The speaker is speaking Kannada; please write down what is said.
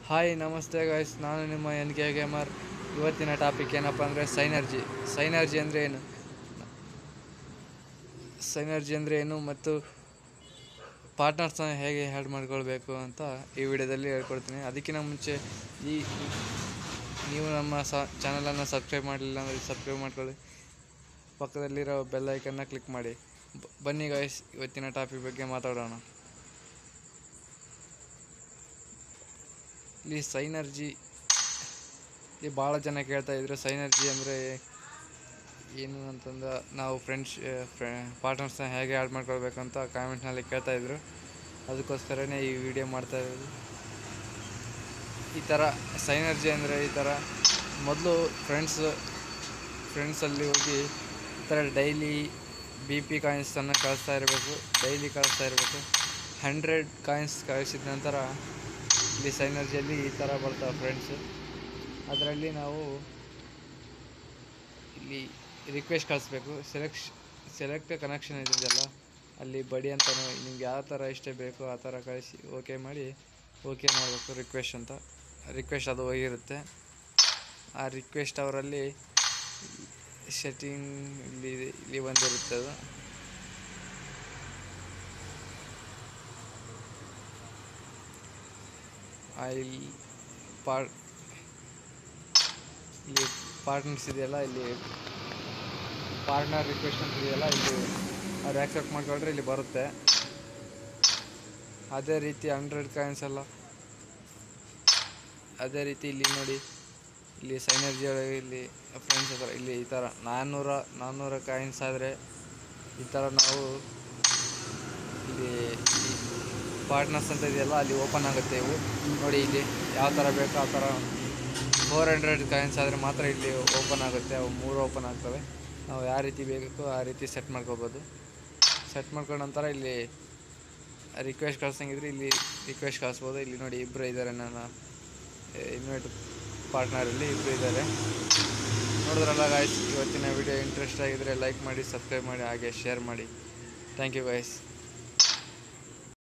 ಹಾಯ್ ನಮಸ್ತೆ ಗಾಯ್ಸ್ ನಾನು ನಿಮ್ಮ ಎನ್ ಕೆ ಗೇಮರ್ ಇವತ್ತಿನ ಟಾಪಿಕ್ ಏನಪ್ಪ ಅಂದರೆ ಸೈನರ್ಜಿ ಸೈನರ್ಜಿ ಅಂದರೆ ಏನು ಸೈನರ್ಜಿ ಅಂದರೆ ಏನು ಮತ್ತು ಪಾರ್ಟ್ನರ್ಸ್ನ ಹೇಗೆ ಹ್ಯಾಡ್ ಮಾಡ್ಕೊಳ್ಬೇಕು ಅಂತ ಈ ವಿಡಿಯೋದಲ್ಲಿ ಹೇಳ್ಕೊಡ್ತೀನಿ ಅದಕ್ಕಿಂತ ಮುಂಚೆ ಈ ನೀವು ನಮ್ಮ ಸ ಚಾನಲನ್ನು ಸಬ್ಸ್ಕ್ರೈಬ್ ಮಾಡಲಿಲ್ಲ ಅಂದರೆ ಸಬ್ಸ್ಕ್ರೈಬ್ ಮಾಡ್ಕೊಳ್ಳಿ ಪಕ್ಕದಲ್ಲಿರೋ ಬೆಲ್ ಐಕನ್ನ ಕ್ಲಿಕ್ ಮಾಡಿ ಬ- ಬನ್ನಿ ಗಾಯ್ಸ್ ಇವತ್ತಿನ ಟಾಪಿಕ್ ಬಗ್ಗೆ ಮಾತಾಡೋಣ ಇಲ್ಲಿ ಸೈನರ್ಜಿ ಇಲ್ಲಿ ಭಾಳ ಜನ ಕೇಳ್ತಾ ಇದ್ರು ಸೈನರ್ಜಿ ಅಂದರೆ ಏನು ಅಂತಂದು ನಾವು ಫ್ರೆಂಡ್ಸ್ ಫ್ರೆ ಪಾರ್ಟ್ನರ್ಸ್ನ ಹೇಗೆ ಆ್ಯಡ್ ಮಾಡ್ಕೊಳ್ಬೇಕು ಅಂತ ಕಾಮೆಂಟ್ನಲ್ಲಿ ಕೇಳ್ತಾ ಇದ್ರು ಅದಕ್ಕೋಸ್ಕರನೇ ಈ ವಿಡಿಯೋ ಮಾಡ್ತಾ ಇರೋದು ಈ ಥರ ಸೈನರ್ಜಿ ಅಂದರೆ ಈ ಥರ ಮೊದಲು ಫ್ರೆಂಡ್ಸ್ ಫ್ರೆಂಡ್ಸಲ್ಲಿ ಹೋಗಿ ಈ ಥರ ಡೈಲಿ ಬಿ ಪಿ ಕಾಯಿನ್ಸನ್ನು ಕಳಿಸ್ತಾ ಇರಬೇಕು ಡೈಲಿ ಕಳಿಸ್ತಾ ಇರಬೇಕು ಹಂಡ್ರೆಡ್ ಕಾಯಿನ್ಸ್ ಕಳಿಸಿದ ನಂತರ ಇಲ್ಲಿ ಸೈನರ್ಜಿಯಲ್ಲಿ ಈ ಥರ ಬರ್ತಾವೆ ಫ್ರೆಂಡ್ಸ್ ಅದರಲ್ಲಿ ನಾವು ಇಲ್ಲಿ ರಿಕ್ವೆಸ್ಟ್ ಕಳಿಸ್ಬೇಕು ಸೆಲೆಕ್ಷ ಸೆಲೆಕ್ಟ್ ಕನೆಕ್ಷನ್ ಇದೆಯಲ್ಲ ಅಲ್ಲಿ ಬಡಿ ಅಂತ ನಿಮ್ಗೆ ಯಾವ ಥರ ಇಷ್ಟ ಬೇಕೋ ಆ ಥರ ಕಳಿಸಿ ಓಕೆ ಮಾಡಿ ಓಕೆ ಮಾಡಬೇಕು ರಿಕ್ವೆಸ್ಟ್ ಅಂತ ರಿಕ್ವೆಸ್ಟ್ ಅದು ಹೋಗಿರುತ್ತೆ ಆ ರಿಕ್ವೆಸ್ಟ್ ಅವರಲ್ಲಿ ಸೆಟ್ಟಿಂಗ್ ಇಲ್ಲಿ ಇಲ್ಲಿ ಬಂದಿರುತ್ತೆ ಅದು ಆ ಇಲ್ಲಿ ಪಾರ್ ಇಲ್ಲಿ ಪಾರ್ಟ್ನರ್ಸ್ ಇದೆಯಲ್ಲ ಇಲ್ಲಿ ಪಾರ್ಟ್ನರ್ ರಿಕ್ವೆಸ್ಟ್ ಅಂತ ಇದೆಯಲ್ಲ ಇಲ್ಲಿ ಅವ್ರು ಆ್ಯಕ್ಸೆಪ್ಟ್ ಮಾಡ್ಕೊಂಡ್ರೆ ಇಲ್ಲಿ ಬರುತ್ತೆ ಅದೇ ರೀತಿ ಹಂಡ್ರೆಡ್ ಕಾಯಿನ್ಸ್ ಎಲ್ಲ ಅದೇ ರೀತಿ ಇಲ್ಲಿ ನೋಡಿ ಇಲ್ಲಿ ಸೈನರ್ಜಿ ಒಳಗೆ ಇಲ್ಲಿ ಫ್ರೆಂಡ್ಸ್ ಹತ್ರ ಇಲ್ಲಿ ಈ ಥರ ನಾನ್ನೂರ ನಾನ್ನೂರ ಕಾಯಿನ್ಸ್ ಆದರೆ ಈ ಥರ ನಾವು ಇಲ್ಲಿ ಪಾರ್ಟ್ನರ್ಸ್ ಅಂತ ಇದೆಯಲ್ಲ ಅಲ್ಲಿ ಓಪನ್ ಆಗುತ್ತೆ ಇವು ನೋಡಿ ಇಲ್ಲಿ ಯಾವ ಥರ ಬೇಕೋ ಆ ಥರ ಫೋರ್ ಹಂಡ್ರೆಡ್ ಕಾಯಿನ್ಸ್ ಆದರೆ ಮಾತ್ರ ಇಲ್ಲಿ ಓಪನ್ ಆಗುತ್ತೆ ಅವು ಮೂರು ಓಪನ್ ಆಗ್ತವೆ ನಾವು ಯಾವ ರೀತಿ ಬೇಕೋ ಆ ರೀತಿ ಸೆಟ್ ಮಾಡ್ಕೋಬೋದು ಸೆಟ್ ಮಾಡ್ಕೊಂಡ ನಂತರ ಇಲ್ಲಿ ರಿಕ್ವೆಸ್ಟ್ ಕಳ್ಸಂಗಿದ್ರೆ ಇಲ್ಲಿ ರಿಕ್ವೆಸ್ಟ್ ಕಳಿಸ್ಬೋದು ಇಲ್ಲಿ ನೋಡಿ ಇಬ್ಬರು ಇದ್ದಾರೆ ನನ್ನ ಇನ್ವೈಟ್ ಪಾರ್ಟ್ನರಲ್ಲಿ ಇಬ್ಬರು ಇದ್ದಾರೆ ನೋಡಿದ್ರಲ್ಲ ಗಾಯ್ಸ್ ಇವತ್ತಿನ ವಿಡಿಯೋ ಇಂಟ್ರೆಸ್ಟ್ ಆಗಿದ್ದರೆ ಲೈಕ್ ಮಾಡಿ ಸಬ್ಸ್ಕ್ರೈಬ್ ಮಾಡಿ ಹಾಗೆ ಶೇರ್ ಮಾಡಿ ಥ್ಯಾಂಕ್ ಯು ಗಾಯ್ಸ್